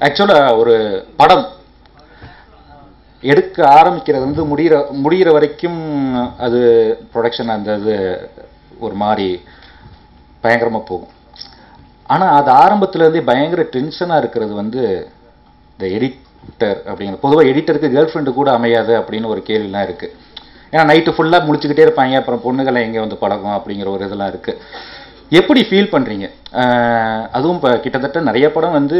ஆக்சுவலாக ஒரு படம் எடுக்க ஆரம்பிக்கிறது வந்து முடிகிற முடிகிற வரைக்கும் அது ப்ரொடக்ஷன் அந்த இது ஒரு மாதிரி பயங்கரமாக போகும் ஆனால் அது ஆரம்பத்துலேருந்தே பயங்கர டென்ஷனாக இருக்கிறது வந்து இந்த எடிட்டர் அப்படிங்கிற பொதுவாக எடிட்டருக்கு கேர்ள் ஃப்ரெண்டு கூட அமையாது அப்படின்னு ஒரு கேள்விலாம் இருக்குது ஏன்னா நைட்டு ஃபுல்லாக முழிச்சுக்கிட்டே இருப்பாங்க அப்புறம் பொண்ணுகளை எங்கே வந்து பழகும் அப்படிங்கிற ஒரு இதெல்லாம் இருக்குது எப்படி ஃபீல் பண்ணுறீங்க அதுவும் இப்போ கிட்டத்தட்ட நிறைய படம் வந்து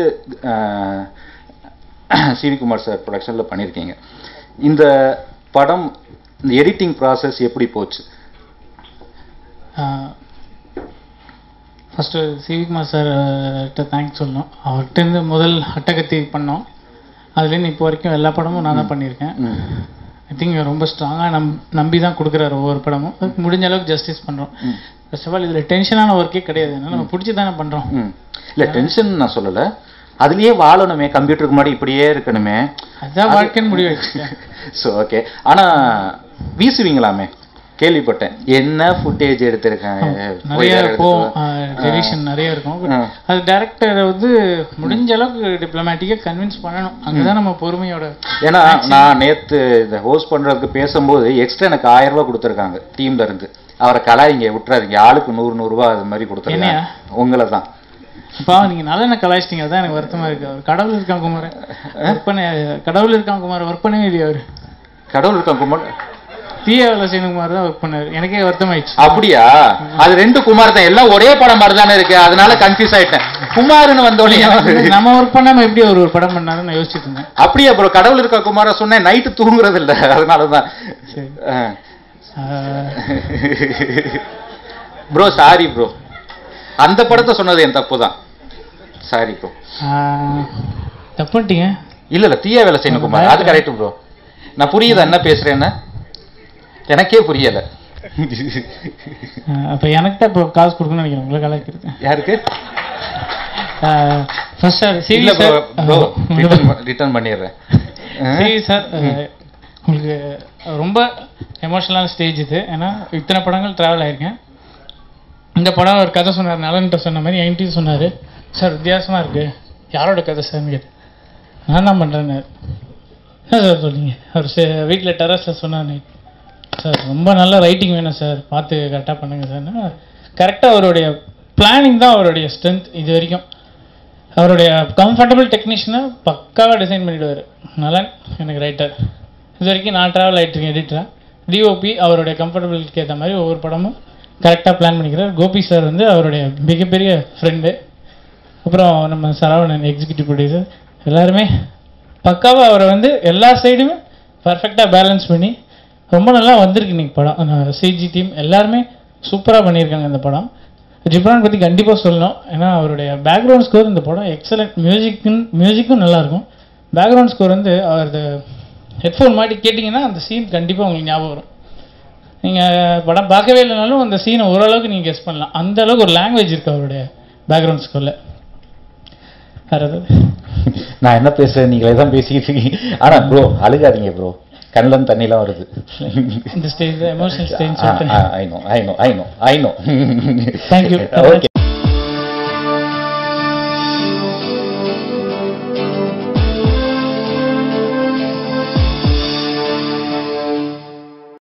சிவி குமார் சார் ப்ரொடக்ஷனில் பண்ணியிருக்கீங்க இந்த படம் இந்த எடிட்டிங் ப்ராசஸ் எப்படி போச்சு ஃபஸ்ட்டு சிவிகுமார் சார்கிட்ட தேங்க்ஸ் சொல்லணும் அவர்கிட்டருந்து முதல் அட்டகத்தி பண்ணோம் அதுலேருந்து இப்போ வரைக்கும் எல்லா படமும் நான் தான் பண்ணியிருக்கேன் ஐ திங்க் ரொம்ப ஸ்ட்ராங்காக நம் நம்பி தான் கொடுக்குறாரு ஒவ்வொரு படமும் அதுக்கு முடிஞ்ச அளவுக்கு ஜஸ்டிஸ் பண்ணுறோம் ஃபர்ஸ்ட் ஆஃப் ஆல் இதில் டென்ஷனான ஒர்க்கே கிடையாது ஏன்னா நம்ம பிடிச்சி தானே பண்ணுறோம் ம் இல்லை டென்ஷன் நான் சொல்லலை அதுலயே வாழணுமே கம்ப்யூட்டருக்கு முன்னாடி இப்படியே இருக்கணுமே அதுதான் வாழ்க்கைன்னு முடிவு வச்சுட்டேன் ஸோ ஓகே ஆனா வீசுவீங்களாமே கேள்விப்பட்டேன் என்ன ஃபுட்டேஜ் எடுத்திருக்காங்க போய் நிறைய வேற இடத்துக்கு போகும் வா. டெலிஷன் நிறைய இருக்கும் But ஆ. அது டேரக்டரை வந்து முடிஞ்ச அளவுக்கு டிப்ளமேட்டிக்காக கன்வின்ஸ் பண்ணணும் அங்கே தான் நம்ம பொறுமையோட ஏன்னா நான் நேத்து இந்த ஹோஸ்ட் பண்றதுக்கு பேசும்போது எக்ஸ்ட்ரா எனக்கு ஆயிரம் ரூபாய் கொடுத்துருக்காங்க டீம்ல இருந்து அவரை கலாயிங்க விட்டுறாதீங்க ஆளுக்கு நூறு நூறு ரூபாய் அது மாதிரி கொடுத்துருக்காங்க என்னையா? உங்களை தான் அப்பா நீங்க நல்ல என்ன கலாய்ச்சிட்டீங்க அதான் எனக்கு வருத்தமா இருக்கு அவர் கடவுள் இருக்கான் குமார் ஒர்க் பண்ண கடவுள் இருக்கான் குமார் ஒர்க் பண்ணவே இல்லையா அவர் கடவுள் இருக்கான் குமார் பிஏ வேலை குமார் தான் ஒர்க் பண்ணாரு எனக்கே வருத்தமாயிடுச்சு அப்படியா அது ரெண்டு குமார் தான் எல்லாம் ஒரே படம் மாதிரி தானே இருக்கு அதனால கன்ஃபியூஸ் ஆயிட்டேன் குமார்னு வந்தோடனே நம்ம ஒர்க் பண்ணாம எப்படி அவர் ஒரு படம் பண்ணாருன்னு நான் யோசிச்சுட்டு இருந்தேன் அப்படியா ப்ரோ கடவுள் இருக்கா குமார சொன்னேன் நைட்டு தூங்குறது இல்ல அதனாலதான் சரி ஆ. ஆஹ் ப்ரோ சாரி ப்ரோ அந்த படத்தை சொன்னது என் தப்பு தான் சாரி ப்ரோ ஆஹ் தப்பு பண்ணிட்டீங்க இல்ல இல்ல தீயா வேலை செய்யணும் குமார் அது கரெக்ட் ப்ரோ நான் புரியுதா என்ன பேசுறேன்னு எனக்கே புரியல ஆஹ் அப்ப எனக்கு தான் இப்போ காசு கொடுக்கணும்னு நினைக்கிறேன் உங்களை கலாய்க்கிறது யாருக்கு ஃபர்ஸ்ட் சார் இல்ல சிவி ப்ரோ சார் ப்ரோ ரிட்டர்ன் பண்ணிடுறேன் ஆ? சிவி சார் உங்களுக்கு ரொம்ப எமோஷனலான ஸ்டேஜ் இது ஏன்னா இத்தனை படங்கள் ட்ராவல் ஆயிருக்கேன் இந்த படம் ஒரு கதை சொன்னார் நலன்கிட்ட சொன்ன மாதிரி என்கிட்டயும் சொன்னார் சார் வித்தியாசமாக இருக்கு யாரோட கதை சார்னு கேட்டு நான் தான் பண்ணுறேன்னு என்ன சார் சொல்றீங்க அவர் வீட்டில் டெரஸில் சொன்னார் சார் ரொம்ப நல்ல ரைட்டிங் வேணும் சார் பார்த்து கரெக்டாக பண்ணுங்க சார்னா கரெக்டாக அவருடைய பிளானிங் தான் அவருடைய ஸ்ட்ரென்த் இது வரைக்கும் அவருடைய கம்ஃபர்டபுள் டெக்னீஷியனை பக்காவாக டிசைன் பண்ணிடுவார் நலன் எனக்கு ரைட்டர் இது வரைக்கும் நான் ட்ராவல் ஆகிட்டுருக்கேன் எடிட்டராக டிஓபி அவருடைய கம்ஃபர்டபுளுக்கு ஏற்ற மாதிரி ஒவ்வொரு படமும் கரெக்டாக பிளான் பண்ணிக்கிறார் கோபி சார் வந்து அவருடைய மிகப்பெரிய ஃப்ரெண்டு அப்புறம் நம்ம சரவணன் எக்ஸிக்யூட்டிவ் ப்ரொடியூசர் எல்லாருமே பக்காவாக அவரை வந்து எல்லா சைடுமே பர்ஃபெக்டாக பேலன்ஸ் பண்ணி ரொம்ப நல்லா வந்திருக்கு இன்னைக்கு படம் சிஜி டீம் எல்லாருமே சூப்பராக பண்ணியிருக்காங்க இந்த படம் ஜிப்ரான் பற்றி கண்டிப்பாக சொல்லணும் ஏன்னா அவருடைய பேக்ரவுண்ட் ஸ்கோர் இந்த படம் எக்ஸலண்ட் மியூசிக்கும் மியூசிக்கும் நல்லாயிருக்கும் பேக்ரவுண்ட் ஸ்கோர் வந்து அவரது ஹெட்ஃபோன் மாட்டி கேட்டிங்கன்னா அந்த சீன் கண்டிப்பாக உங்களுக்கு ஞாபகம் வரும் நீங்கள் படம் பார்க்கவே இல்லைனாலும் அந்த சீனை ஓரளவுக்கு நீங்கள் கெஸ் பண்ணலாம் அந்த அளவுக்கு ஒரு லாங்குவேஜ் இருக்குது அவருடைய பேக்ரவுண்ட் ஸ்கோரில் வேறு ஏதாவது நான் என்ன பேசுறேன் நீங்களே தான் பேசிக்கிட்டு இருக்கீங்க ஆனா ப்ரோ அழுகாதீங்க ப்ரோ கண்ணில் தண்ணிலாம் வருது இந்த stage emotional stage I know I know I know I know Thank you. Okay